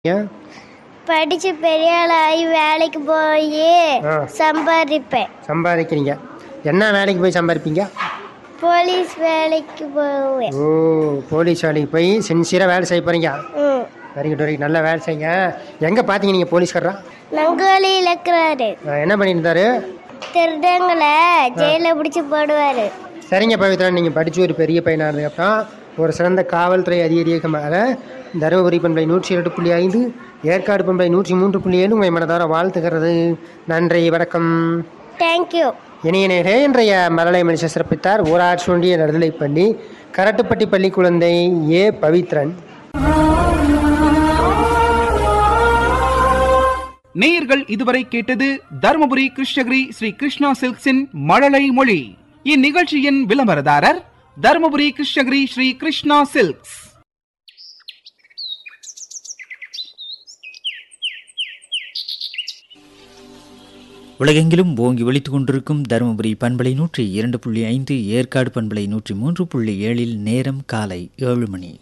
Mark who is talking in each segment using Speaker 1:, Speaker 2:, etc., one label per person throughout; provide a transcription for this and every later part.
Speaker 1: ஏன்
Speaker 2: படிச்சு பெரிய ஆளாகி வேலைக்கு போய்
Speaker 1: ஆ.
Speaker 2: சம்பாதிப்பேன்
Speaker 1: சம்பாதிக்கிறீங்க என்ன வேலைக்கு போய் சம்பாதிப்பீங்க
Speaker 2: போலீஸ் வேலைக்கு போவேன்
Speaker 1: ஓ போலீஸ் வேலைக்கு போய் சின்சியராக வேலை செய்ய போகிறீங்க
Speaker 2: ம்
Speaker 1: வெரி குட் வெரி நல்லா வேலை செய்யுங்க எங்கே பார்த்தீங்க நீங்கள் போலீஸ்காரரா
Speaker 2: நங்கோலி இழக்கிறாரு
Speaker 1: ஆ, என்ன பண்ணியிருந்தாரு
Speaker 2: திருடங்களை ஜெயில பிடிச்சி போடுவாரு
Speaker 1: சரிங்க பவித்ரா நீங்கள் படித்து ஒரு பெரிய பையனாக இருந்ததுக்கப்புறம் ஒரு சிறந்த காவல்துறை அதிகாரியாக தருமபுரி பண்பை நூற்றி இரண்டு புள்ளி ஐந்து ஏற்காடு பண்பை நூற்றி மூன்று புள்ளி ஏழு உங்களை மனதார வாழ்த்துகிறது நன்றி வணக்கம்
Speaker 2: தேங்க்யூ
Speaker 1: இணைய நேரே இன்றைய மலலை மனுஷ சிறப்பித்தார் ஊராட்சி ஒன்றிய நடுநிலைப்பள்ளி கரட்டுப்பட்டி பள்ளி குழந்தை ஏ பவித்ரன்
Speaker 3: நேயர்கள் இதுவரை கேட்டது தருமபுரி கிருஷ்ணகிரி ஸ்ரீ கிருஷ்ணா சில்க்ஸின் மழலை மொழி இந்நிகழ்ச்சியின் விளம்பரதாரர் தருமபுரி கிருஷ்ணகிரி ஸ்ரீ கிருஷ்ணா சில்க்ஸ்
Speaker 4: உலகெங்கிலும் ஓங்கி ஒலித்துக் கொண்டிருக்கும் தருமபுரி பண்பலை நூற்றி இரண்டு புள்ளி ஐந்து ஏற்காடு பண்பலை நூற்றி மூன்று புள்ளி ஏழில் நேரம் காலை ஏழு மணி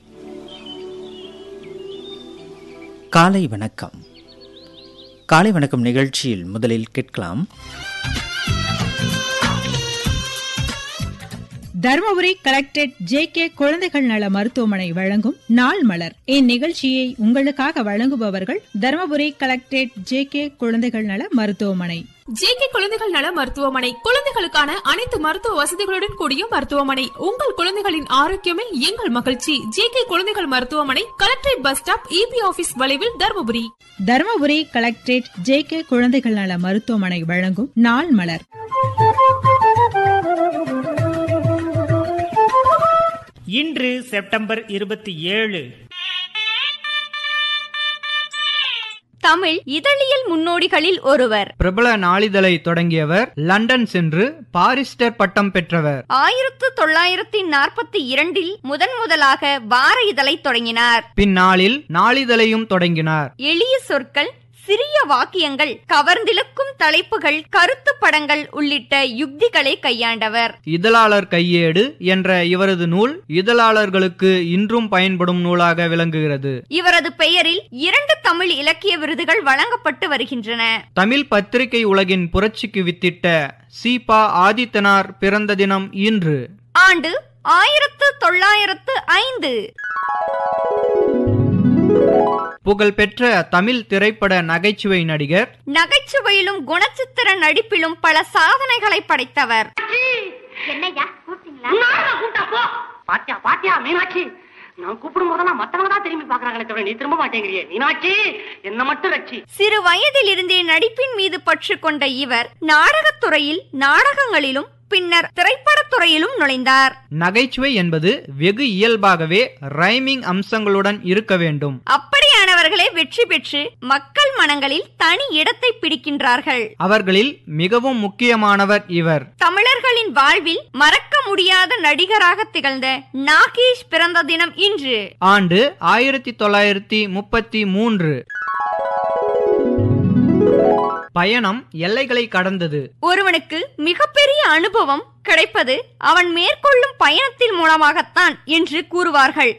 Speaker 4: காலை வணக்கம் காலை வணக்கம் நிகழ்ச்சியில் முதலில் கேட்கலாம்
Speaker 5: தருமபுரி கலெக்டரேட் ஜே கே குழந்தைகள் நல மருத்துவமனை வழங்கும் நாள் மலர் இந்நிகழ்ச்சியை உங்களுக்காக வழங்குபவர்கள் தருமபுரி கலெக்டரேட் ஜே கே குழந்தைகள் நல மருத்துவமனை
Speaker 6: ஜேகே குழந்தைகள் நல மருத்துவமனை குழந்தைகளுக்கான அனைத்து மருத்துவ வசதிகளுடன் கூடிய மருத்துவமனை உங்கள் குழந்தைகளின் ஆரோக்கியமே எங்கள் மகிழ்ச்சி ஜேகே குழந்தைகள் மருத்துவமனை collectorate bus stop EB office வளைவில் Dharmapuri
Speaker 5: Dharmapuri collectorate J K குழந்தைகள் நல மருத்துவமனை வழங்கும் நாள் மலர்
Speaker 7: இன்று செப்டம்பர் இருபத்தி ஏழு
Speaker 8: தமிழ் இதழியல் முன்னோடிகளில் ஒருவர்
Speaker 9: பிரபல நாளிதழை தொடங்கியவர் லண்டன் சென்று பாரிஸ்டர் பட்டம் பெற்றவர்
Speaker 8: ஆயிரத்து தொள்ளாயிரத்தி நாற்பத்தி இரண்டில் முதன் முதலாக வார இதழை தொடங்கினார்
Speaker 9: பின்னாளில் நாளிதழையும் தொடங்கினார்
Speaker 8: எளிய சொற்கள் சிறிய வாக்கியங்கள் கவர்ந்திழுக்கும் தலைப்புகள் கருத்து படங்கள் உள்ளிட்ட யுக்திகளை கையாண்டவர்
Speaker 9: இதழாளர் கையேடு என்ற இவரது நூல் இதழாளர்களுக்கு இன்றும் பயன்படும் நூலாக விளங்குகிறது
Speaker 8: இவரது பெயரில் இரண்டு தமிழ் இலக்கிய விருதுகள் வழங்கப்பட்டு வருகின்றன
Speaker 9: தமிழ் பத்திரிகை உலகின் புரட்சிக்கு வித்திட்ட சீபா ஆதித்தனார் பிறந்த தினம் இன்று
Speaker 8: ஆண்டு ஆயிரத்து தொள்ளாயிரத்து ஐந்து
Speaker 9: புகழ்பெற்ற தமிழ் திரைப்பட நகைச்சுவை நடிகர்
Speaker 8: நகைச்சுவையிலும் குணச்சித்திர நடிப்பிலும் பல சாதனைகளை படைத்தவர்
Speaker 10: பாத்தியா பாத்தியா மீனாட்சி நான் கூப்பிடும் போதெல்லாம் மத்தவங்க தான் திரும்பி பாக்குறாங்களே தவிர நீ திரும்ப மாட்டேங்கிறியே மீனாட்சி என்ன மட்டும் ரட்சி
Speaker 8: சிறு வயதிலிருந்தே நடிப்பின் மீது பற்று கொண்ட இவர் நாடகத்துறையில் நாடகங்களிலும் பின்னர் திரைப்படத்துறையிலும் நுழைந்தார்
Speaker 9: நகைச்சுவை என்பது வெகு இயல்பாகவே ரைமிங் அம்சங்களுடன் இருக்க வேண்டும்
Speaker 8: அப்படியானவர்களே வெற்றி பெற்று மக்கள் மனங்களில் தனி இடத்தை பிடிக்கின்றார்கள்
Speaker 9: அவர்களில் மிகவும் முக்கியமானவர் இவர்
Speaker 8: தமிழர்களின் வாழ்வில் மறக்க முடியாத நடிகராக திகழ்ந்த நாகேஷ் பிறந்த தினம் இன்று
Speaker 9: ஆண்டு ஆயிரத்தி தொள்ளாயிரத்தி முப்பத்தி மூன்று பயணம் எல்லைகளை கடந்தது
Speaker 8: ஒருவனுக்கு மிகப்பெரிய அனுபவம் கிடைப்பது அவன் மேற்கொள்ளும் பயணத்தின் மூலமாகத்தான் என்று கூறுவார்கள்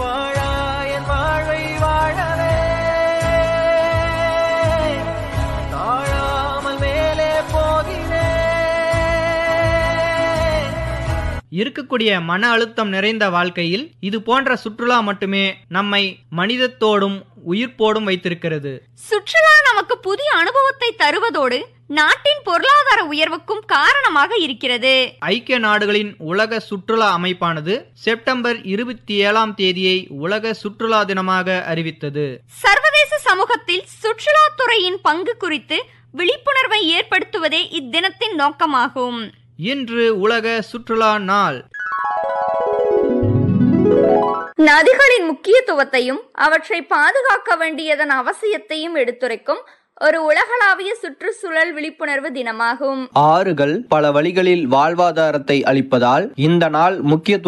Speaker 9: இருக்கக்கூடிய மன அழுத்தம் நிறைந்த வாழ்க்கையில் இது போன்ற சுற்றுலா மட்டுமே நம்மை மனிதத்தோடும் உயிர்ப்போடும் வைத்திருக்கிறது
Speaker 8: சுற்றுலா நமக்கு புதிய அனுபவத்தை தருவதோடு நாட்டின் பொருளாதார உயர்வுக்கும் காரணமாக இருக்கிறது
Speaker 9: ஐக்கிய நாடுகளின் உலக சுற்றுலா அமைப்பானது செப்டம்பர் இருபத்தி ஏழாம் தேதியை உலக சுற்றுலா தினமாக அறிவித்தது
Speaker 8: சர்வதேச சமூகத்தில் சுற்றுலாத்துறையின் பங்கு குறித்து விழிப்புணர்வை ஏற்படுத்துவதே இத்தினத்தின் நோக்கமாகும்
Speaker 9: இன்று உலக சுற்றுலா நாள்
Speaker 8: நதிகளின் முக்கியத்துவத்தையும் அவற்றை பாதுகாக்க வேண்டியதன் அவசியத்தையும் எடுத்துரைக்கும் ஒரு உலகளாவிய சுற்றுச்சூழல் விழிப்புணர்வு தினமாகும்
Speaker 11: ஆறுகள் பல வழிகளில் வாழ்வாதாரத்தை அளிப்பதால் இந்த நாள் முக்கியத்துவம்